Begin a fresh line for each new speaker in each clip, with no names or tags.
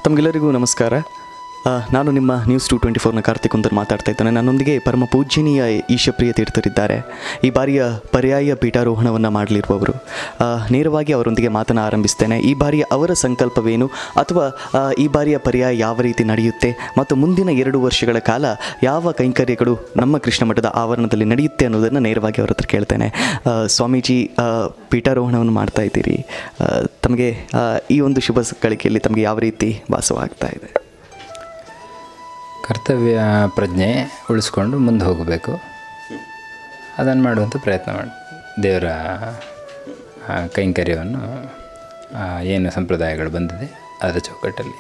ತಮಗೆಲ್ಲರಿಗೂ ನಮಸ್ಕಾರ ಆ, ನಾನು ನಿಮ್ಮ ನ್ಯೂಸ್ ಟು ಟ್ವೆಂಟಿ ಫೋರ್ನ ಕಾರ್ತಿಕ್ ಕುಂದರ್ ಮಾತಾಡ್ತಾ ಇದ್ದೇನೆ ನನ್ನೊಂದಿಗೆ ಪರಮ ಪೂಜ್ಯನೀಯ ಈಶಪ್ರಿಯ ತೀರ್ಥರಿದ್ದಾರೆ ಈ ಬಾರಿಯ ಪರ್ಯಾಯ ಪೀಠಾರೋಹಣವನ್ನು ಮಾಡಲಿರುವವರು ಆ, ನೇರವಾಗಿ ಅವರೊಂದಿಗೆ ಮಾತನ್ನು ಆರಂಭಿಸ್ತೇನೆ ಈ ಬಾರಿಯ ಅವರ ಸಂಕಲ್ಪವೇನು ಅಥವಾ ಆ, ಈ ಬಾರಿಯ ಪರ್ಯಾಯ ಯಾವ ರೀತಿ ನಡೆಯುತ್ತೆ ಮತ್ತು ಮುಂದಿನ ಎರಡು ವರ್ಷಗಳ ಕಾಲ ಯಾವ ಕೈಂಕರ್ಯಗಳು ನಮ್ಮ ಕೃಷ್ಣ ಮಠದ ಆವರಣದಲ್ಲಿ ನಡೆಯುತ್ತೆ ಅನ್ನೋದನ್ನು ನೇರವಾಗಿ ಅವರ ಹತ್ರ ಕೇಳ್ತೇನೆ ಆ, ಸ್ವಾಮೀಜಿ ಆ, ಪೀಠಾರೋಹಣವನ್ನು ಮಾಡ್ತಾ ಇದ್ದೀರಿ ಆ, ತಮಗೆ ಆ, ಈ ಒಂದು ಶುಭ ಗಳಿಕೆಯಲ್ಲಿ ತಮಗೆ ಯಾವ ರೀತಿ ವಾಸವಾಗ್ತಾ ಇದೆ
ಕರ್ತವ್ಯ ಪ್ರಜ್ಞೆ ಉಳಿಸ್ಕೊಂಡು ಮುಂದೆ ಹೋಗಬೇಕು ಅದನ್ನು ಮಾಡುವಂಥ ಪ್ರಯತ್ನ ಮಾಡಿ ದೇವರ ಆ, ಕೈಂಕರ್ಯವನ್ನು ಆ, ಏನು ಸಂಪ್ರದಾಯಗಳು ಬಂದಿದೆ ಅದರ ಚೌಕಟ್ಟಲ್ಲಿ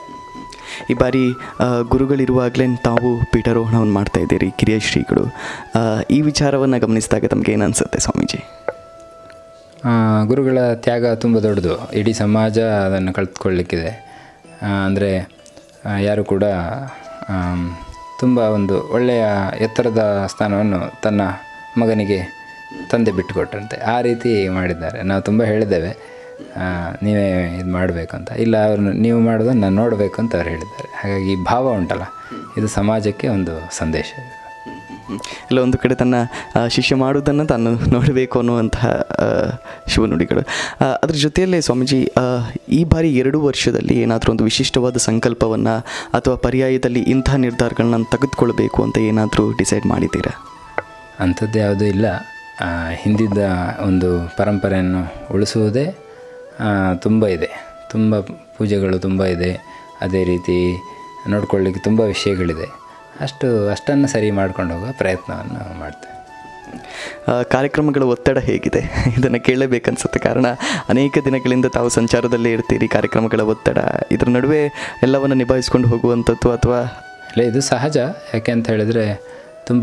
ಈ ಬಾರಿ ಆ, ಗುರುಗಳಿರುವಾಗಲೇ ತಾವು ಪೀಠಾರೋಹಣವನ್ನು ಮಾಡ್ತಾ ಇದ್ದೀರಿ ಕಿರಿಯ ಶ್ರೀಗಳು ಆ, ಈ ವಿಚಾರವನ್ನು ಗಮನಿಸಿದಾಗ ತಮಗೆ ಏನು ಅನಿಸುತ್ತೆ ಸ್ವಾಮೀಜಿ
ಆ, ಗುರುಗಳ ತ್ಯಾಗ ತುಂಬ ದೊಡ್ಡದು ಇಡೀ ಸಮಾಜ ಅದನ್ನು ಕಳೆದುಕೊಳ್ಳಿಕ್ಕಿದೆ ಅಂದರೆ ಯಾರು ಕೂಡ ತುಂಬ ಒಂದು ಒಳ್ಳೆಯ ಎತ್ತರದ ಸ್ಥಾನವನ್ನು ತನ್ನ ಮಗನಿಗೆ ತಂದೆ ಬಿಟ್ಟುಕೊಟ್ರಂತೆ ಆ ರೀತಿ ಮಾಡಿದ್ದಾರೆ ನಾವು ತುಂಬ ಹೇಳಿದ್ದೇವೆ ಆ, ನೀವೇ ಇದು ಮಾಡಬೇಕು ಅಂತ ಇಲ್ಲ ಅವ್ರನ್ನ ನೀವು ಮಾಡೋದನ್ನು ನಾನು ನೋಡಬೇಕು ಅಂತ ಅವ್ರು ಹೇಳಿದ್ದಾರೆ ಹಾಗಾಗಿ ಈ ಭಾವ ಉಂಟಲ್ಲ ಇದು ಸಮಾಜಕ್ಕೆ ಒಂದು ಸಂದೇಶ
ಇಲ್ಲ ಒಂದು ಕಡೆ ತನ್ನ ಆ, ಶಿಷ್ಯ ಮಾಡುವುದನ್ನು ತಾನು ನೋಡಬೇಕು ಅನ್ನುವಂತಹ ಆ, ಶುಭ ನುಡಿಗಳು ಆ, ಅದ್ರ ಜೊತೆಯಲ್ಲೇ ಸ್ವಾಮೀಜಿ ಆ, ಈ ಬಾರಿ ಎರಡು ವರ್ಷದಲ್ಲಿ ಏನಾದರೂ ಒಂದು ವಿಶಿಷ್ಟವಾದ ಸಂಕಲ್ಪವನ್ನು ಅಥವಾ ಪರ್ಯಾಯದಲ್ಲಿ ಇಂಥ ನಿರ್ಧಾರಗಳನ್ನ ತೆಗೆದುಕೊಳ್ಬೇಕು ಅಂತ ಏನಾದರೂ ಡಿಸೈಡ್ ಮಾಡಿದ್ದೀರಾ
ಅಂಥದ್ದು ಯಾವುದೂ ಇಲ್ಲ ಆ, ಹಿಂದಿದ್ದ ಒಂದು ಪರಂಪರೆಯನ್ನು ಉಳಿಸುವುದೇ ಆ, ತುಂಬ ಇದೆ ತುಂಬ ಪೂಜೆಗಳು ತುಂಬ ಇದೆ ಅದೇ ರೀತಿ ನೋಡ್ಕೊಳ್ಳಿಕ್ಕೆ ತುಂಬ ವಿಷಯಗಳಿದೆ ಅಷ್ಟು ಅಷ್ಟನ್ನು ಸರಿ ಮಾಡ್ಕೊಂಡು ಹೋಗೋ ಪ್ರಯತ್ನವನ್ನು ಮಾಡ್ತೇವೆ
ಆ, ಕಾರ್ಯಕ್ರಮಗಳ ಒತ್ತಡ ಹೇಗಿದೆ ಇದನ್ನು ಕೇಳಬೇಕನ್ಸುತ್ತೆ ಕಾರಣ ಅನೇಕ ದಿನಗಳಿಂದ ತಾವು ಸಂಚಾರದಲ್ಲೇ ಇರ್ತೀರಿ ಕಾರ್ಯಕ್ರಮಗಳ ಒತ್ತಡ ಇದರ ನಡುವೆ ಎಲ್ಲವನ್ನು ನಿಭಾಯಿಸ್ಕೊಂಡು ಹೋಗುವಂಥದ್ದು ಅಥವಾ
ಇಲ್ಲ ಇದು ಸಹಜ ಯಾಕೆ ಅಂತ ಹೇಳಿದರೆ ತುಂಬ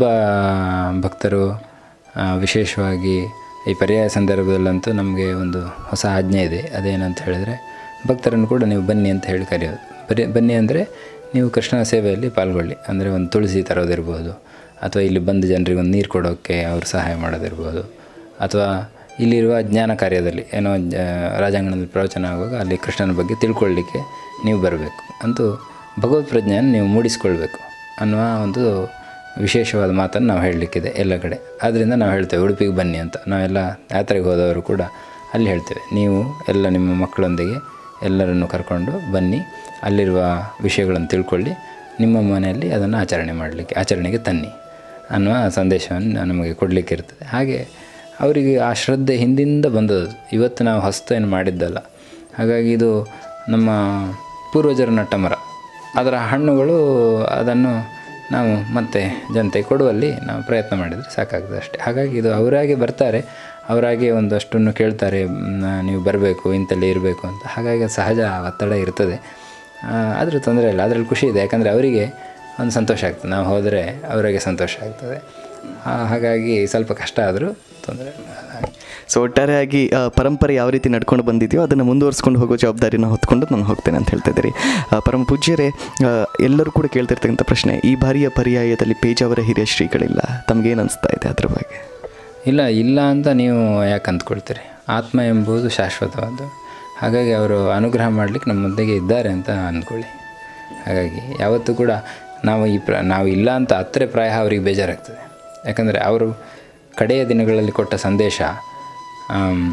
ಭಕ್ತರು ಆ, ವಿಶೇಷವಾಗಿ ಈ ಪರ್ಯಾಯ ಸಂದರ್ಭದಲ್ಲಂತೂ ನಮಗೆ ಒಂದು ಹೊಸ ಆಜ್ಞೆ ಇದೆ ಅದೇನಂತ ಹೇಳಿದರೆ ಭಕ್ತರನ್ನು ಕೂಡ ನೀವು ಬನ್ನಿ ಅಂತ ಹೇಳಿ ಕರೆಯೋದು ಬರೀ ಬನ್ನಿ ಅಂದರೆ ನೀವು ಕೃಷ್ಣನ ಸೇವೆಯಲ್ಲಿ ಪಾಲ್ಗೊಳ್ಳಿ ಅಂದರೆ ಒಂದು ತುಳಸಿ ತರೋದಿರ್ಬೋದು ಅಥವಾ ಇಲ್ಲಿ ಬಂದು ಜನರಿಗೆ ಒಂದು ನೀರು ಕೊಡೋಕ್ಕೆ ಅವರು ಸಹಾಯ ಮಾಡೋದಿರ್ಬೋದು ಅಥವಾ ಇಲ್ಲಿರುವ ಜ್ಞಾನ ಕಾರ್ಯದಲ್ಲಿ ಏನೋ ಜ- ರಾಜಾಂಗಣದಲ್ಲಿ ಪ್ರವಚನ ಆಗುವಾಗ ಅಲ್ಲಿ ಕೃಷ್ಣನ ಬಗ್ಗೆ ತಿಳ್ಕೊಳ್ಳಿಕ್ಕೆ ನೀವು ಬರಬೇಕು ಅಂತೂ ಭಗವತ್ ಪ್ರಜ್ಞೆಯನ್ನು ನೀವು ಮೂಡಿಸ್ಕೊಳ್ಬೇಕು ಅನ್ನುವ ಒಂದು ವಿಶೇಷವಾದ ಮಾತನ್ನು ನಾವು ಹೇಳಲಿಕ್ಕಿದೆ ಎಲ್ಲ ಕಡೆ ಆದ್ದರಿಂದ ನಾವು ಹೇಳ್ತೇವೆ ಉಡುಪಿಗೆ ಬನ್ನಿ ಅಂತ ನಾವೆಲ್ಲ ಯಾತ್ರೆಗೆ ಹೋದವರು ಕೂಡ ಅಲ್ಲಿ ಹೇಳ್ತೇವೆ ನೀವು ಎಲ್ಲ ನಿಮ್ಮ ಮಕ್ಕಳೊಂದಿಗೆ ಎಲ್ಲರನ್ನು ಕರ್ಕೊಂಡು ಬನ್ನಿ ಅಲ್ಲಿರುವ ವಿಷಯಗಳನ್ನು ತಿಳ್ಕೊಳ್ಳಿ ನಿಮ್ಮ ಮನೆಯಲ್ಲಿ ಅದನ್ನು ಆಚರಣೆ ಮಾಡಲಿಕ್ಕೆ ಆಚರಣೆಗೆ ತನ್ನಿ ಅನ್ನುವ ಸಂದೇಶವನ್ನು ನಮಗೆ ಕೊಡಲಿಕ್ಕೆ ಇರ್ತದೆ ಹಾಗೆ ಅವರಿಗೆ ಆ ಶ್ರದ್ಧೆ ಹಿಂದಿಂದ ಬಂದದ್ದು ಇವತ್ತು ನಾವು ಹೊಸ್ತು ಏನು ಮಾಡಿದ್ದಲ್ಲ ಹಾಗಾಗಿ ಇದು ನಮ್ಮ ಪೂರ್ವಜರ ನಟ್ಟ ಮರ ಅದರ ಹಣ್ಣುಗಳು ಅದನ್ನು ನಾವು ಮತ್ತೆ ಜನತೆಗೆ ಕೊಡುವಲ್ಲಿ ನಾವು ಪ್ರಯತ್ನ ಮಾಡಿದರೆ ಸಾಕಾಗ್ತದೆ ಅಷ್ಟೇ ಹಾಗಾಗಿ ಇದು ಅವರಾಗೆ ಬರ್ತಾರೆ ಅವರಾಗೆ ಒಂದಷ್ಟನ್ನು ಕೇಳ್ತಾರೆ ಮ್, ನೀವು ಬರಬೇಕು ಇಂಥಲ್ಲಿ ಇರಬೇಕು ಅಂತ ಹಾಗಾಗಿ ಅದು ಸಹಜ ಒತ್ತಡ ಇರ್ತದೆ ಆದರೂ ತೊಂದರೆ ಇಲ್ಲ ಅದರಲ್ಲಿ ಖುಷಿ ಇದೆ ಯಾಕಂದರೆ ಅವರಿಗೆ ಒಂದು ಸಂತೋಷ ಆಗ್ತದೆ ನಾವು ಹೋದರೆ ಅವರಿಗೆ ಸಂತೋಷ ಆಗ್ತದೆ ಆ, ಹಾಗಾಗಿ ಸ್ವಲ್ಪ ಕಷ್ಟ ಆದರೂ ತೊಂದರೆ ಇಲ್ಲ ಹಾಗೆ
ಸೊ ಒಟ್ಟಾರೆಯಾಗಿ ಆ, ಪರಂಪರೆ ಯಾವ ರೀತಿ ನಡ್ಕೊಂಡು ಬಂದಿದೆಯೋ ಅದನ್ನು ಮುಂದುವರಿಸ್ಕೊಂಡು ಹೋಗೋ ಜವಾಬ್ದಾರಿನ ಹೊತ್ಕೊಂಡು ನಾನು ಹೋಗ್ತೇನೆ ಅಂತ ಹೇಳ್ತಾ ಇದ್ದೀರಿ ಆ, ಪರಮ ಪೂಜ್ಯರೇ ಆ, ಎಲ್ಲರೂ ಕೂಡ ಕೇಳ್ತಿರ್ತಕ್ಕಂಥ ಪ್ರಶ್ನೆ ಈ ಬಾರಿಯ ಪರ್ಯಾಯದಲ್ಲಿ ಪೇಜಾವರ ಹಿರಿಯ ಶ್ರೀಗಳಿಲ್ಲ ತಮಗೇನು ಅನಿಸ್ತಾ ಇದೆ ಅದ್ರ ಬಗ್ಗೆ
ಇಲ್ಲ ಇಲ್ಲ ಅಂತ ನೀವು ಯಾಕೆ ಅಂದ್ಕೊಳ್ತೀರಿ ಆತ್ಮ ಎಂಬುದು ಶಾಶ್ವತವಾದ್ದು ಹಾಗಾಗಿ ಅವರು ಅನುಗ್ರಹ ಮಾಡಲಿಕ್ಕೆ ನಮ್ಮ ಮಧ್ಯೆಗೆ ಇದ್ದಾರೆ ಅಂತ ಅಂದ್ಕೊಳ್ಳಿ ಹಾಗಾಗಿ ಯಾವತ್ತೂ ಕೂಡ ನಾವು ಈ ಪ್ರ ನಾವು ಇಲ್ಲ ಅಂತ ಹತ್ತಿರ ಪ್ರಾಯ ಅವರಿಗೆ ಬೇಜಾರಾಗ್ತದೆ ಯಾಕಂದರೆ ಅವರು ಕಡೆಯ ದಿನಗಳಲ್ಲಿ ಕೊಟ್ಟ ಸಂದೇಶ ಆಮ್,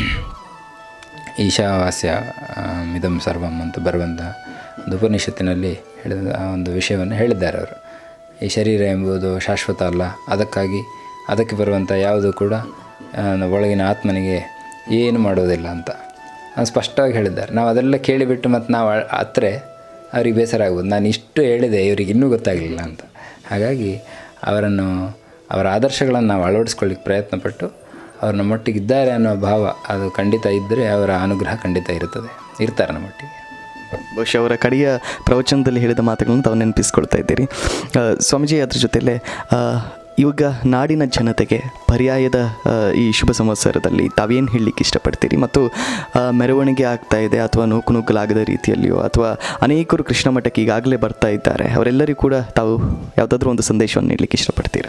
ಈಶಾವಾಸ್ಯ ಆಮ್, ಇದಂ ಸರ್ವಂ ಅಂತ ಬರುವಂಥ ಒಂದು ಉಪನಿಷತ್ತಿನಲ್ಲಿ ಹೇಳಿದ ಆ ಒಂದು ವಿಷಯವನ್ನು ಹೇಳಿದ್ದಾರೆ ಅವರು ಈ ಶರೀರ ಎಂಬುದು ಶಾಶ್ವತ ಅಲ್ಲ ಅದಕ್ಕಾಗಿ ಅದಕ್ಕೆ ಬರುವಂಥ ಯಾವುದು ಕೂಡ ಆ, ಒಳಗಿನ ಆತ್ಮನಿಗೆ ಏನು ಮಾಡೋದಿಲ್ಲ ಅಂತ ಅದು ಸ್ಪಷ್ಟವಾಗಿ ಹೇಳಿದ್ದಾರೆ ನಾವು ಅದೆಲ್ಲ ಕೇಳಿಬಿಟ್ಟು ಮತ್ತು ನಾವು ಅ- ಹತ್ರ ಅವ್ರಿಗೆ ಬೇಸರ ಆಗ್ಬೋದು ನಾನು ಇಷ್ಟು ಹೇಳಿದೆ ಇವ್ರಿಗೆ ಇನ್ನೂ ಗೊತ್ತಾಗಲಿಲ್ಲ ಅಂತ ಹಾಗಾಗಿ ಅವರನ್ನು ಅವರ ಆದರ್ಶಗಳನ್ನು ನಾವು ಅಳವಡಿಸ್ಕೊಳ್ಳಿಕ್ಕೆ ಪ್ರಯತ್ನಪಟ್ಟು ಅವ್ರು ನಮ್ಮೊಟ್ಟಿಗೆ ಇದ್ದಾರೆ ಅನ್ನೋ ಭಾವ ಅದು ಖಂಡಿತ ಇದ್ದರೆ ಅವರ ಅನುಗ್ರಹ ಖಂಡಿತ ಇರುತ್ತದೆ ಇರ್ತಾರೆ ನಮ್ಮೊಟ್ಟಿಗೆ
ಬಹುಶಃ ಅವರ ಕಡೆಯ ಪ್ರವಚನದಲ್ಲಿ ಹೇಳಿದ ಮಾತುಗಳನ್ನು ತಾವು ನೆನಪಿಸ್ಕೊಳ್ತಾ ಇದ್ದೀರಿ ಆ, ಸ್ವಾಮೀಜಿ ಅದ್ರ ಜೊತೆಯಲ್ಲೇ ಆ, ಇವಾಗ ನಾಡಿನ ಜನತೆಗೆ ಪರ್ಯಾಯದ ಆ, ಈ ಶುಭ ಸಂವತ್ಸರದಲ್ಲಿ ತಾವೇನು ಹೇಳಲಿಕ್ಕೆ ಇಷ್ಟಪಡ್ತೀರಿ ಮತ್ತು ಆ, ಮೆರವಣಿಗೆ ಆಗ್ತಾ ಇದೆ ಅಥವಾ ನೂಕು ನುಗ್ಗಲಾಗದ ರೀತಿಯಲ್ಲಿಯೋ ಅಥವಾ ಅನೇಕರು ಕೃಷ್ಣ ಮಠಕ್ಕೆ ಈಗಾಗಲೇ ಬರ್ತಾ ಇದ್ದಾರೆ ಅವರೆಲ್ಲರಿಗೂ ಕೂಡ ತಾವು ಯಾವುದಾದ್ರೂ ಒಂದು ಸಂದೇಶವನ್ನು ನೀಡಲಿಕ್ಕೆ ಇಷ್ಟಪಡ್ತೀರಾ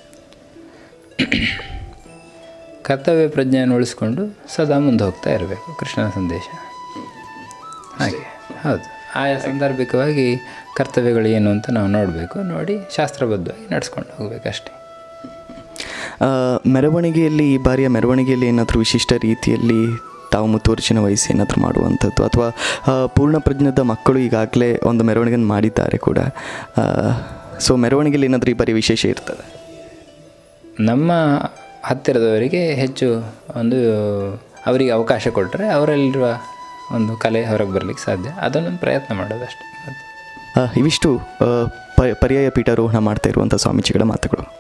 ಕರ್ತವ್ಯ ಪ್ರಜ್ಞೆಯನ್ನು ಉಳಿಸ್ಕೊಂಡು ಸದಾ ಮುಂದೆ ಹೋಗ್ತಾ ಇರಬೇಕು ಕೃಷ್ಣನ ಸಂದೇಶ ಹಾಗೆ ಹೌದು ಆಯಾ ಸಂದರ್ಭಿಕವಾಗಿ ಕರ್ತವ್ಯಗಳು ಏನು ಅಂತ ನಾವು ನೋಡಬೇಕು ನೋಡಿ ಶಾಸ್ತ್ರಬದ್ಧವಾಗಿ ನಡ್ಸ್ಕೊಂಡು ಹೋಗ್ಬೇಕಷ್ಟೇ
ಆ, ಮೆರವಣಿಗೆಯಲ್ಲಿ ಈ ಬಾರಿಯ ಮೆರವಣಿಗೆಯಲ್ಲಿ ಏನಾದರೂ ವಿಶಿಷ್ಟ ರೀತಿಯಲ್ಲಿ ತಾವು ಮುತುವರ್ಜಿನ ವಹಿಸಿ ಏನಾದರೂ ಮಾಡುವಂಥದ್ದು ಅಥವಾ ಆ, ಪೂರ್ಣ ಪ್ರಜ್ಞದ ಮಕ್ಕಳು ಈಗಾಗಲೇ ಒಂದು ಮೆರವಣಿಗೆಯನ್ನು ಮಾಡಿದ್ದಾರೆ ಕೂಡ ಸೊ ಮೆರವಣಿಗೆಯಲ್ಲಿ ಏನಾದರೂ ಈ ಬಾರಿ ವಿಶೇಷ ಇರ್ತದೆ
ನಮ್ಮ ಹತ್ತಿರದವರಿಗೆ ಹೆಚ್ಚು ಒಂದು ಅವರಿಗೆ ಅವಕಾಶ ಕೊಟ್ಟರೆ ಅವರಲ್ಲಿರುವ ಒಂದು ಕಲೆ ಹೊರಗೆ ಬರಲಿಕ್ಕೆ ಸಾಧ್ಯ ಅದನ್ನೊಂದು ಪ್ರಯತ್ನ ಮಾಡೋದಷ್ಟೇ ಮತ್ತೆ
ಆ, ಇವಿಷ್ಟು ಆ, ಪ- ಪರ್ಯಾಯ ಪೀಠಾರೋಹಣ ಮಾಡ್ತಾ ಇರುವಂಥ ಸ್ವಾಮೀಜಿಗಳ ಮಾತುಗಳು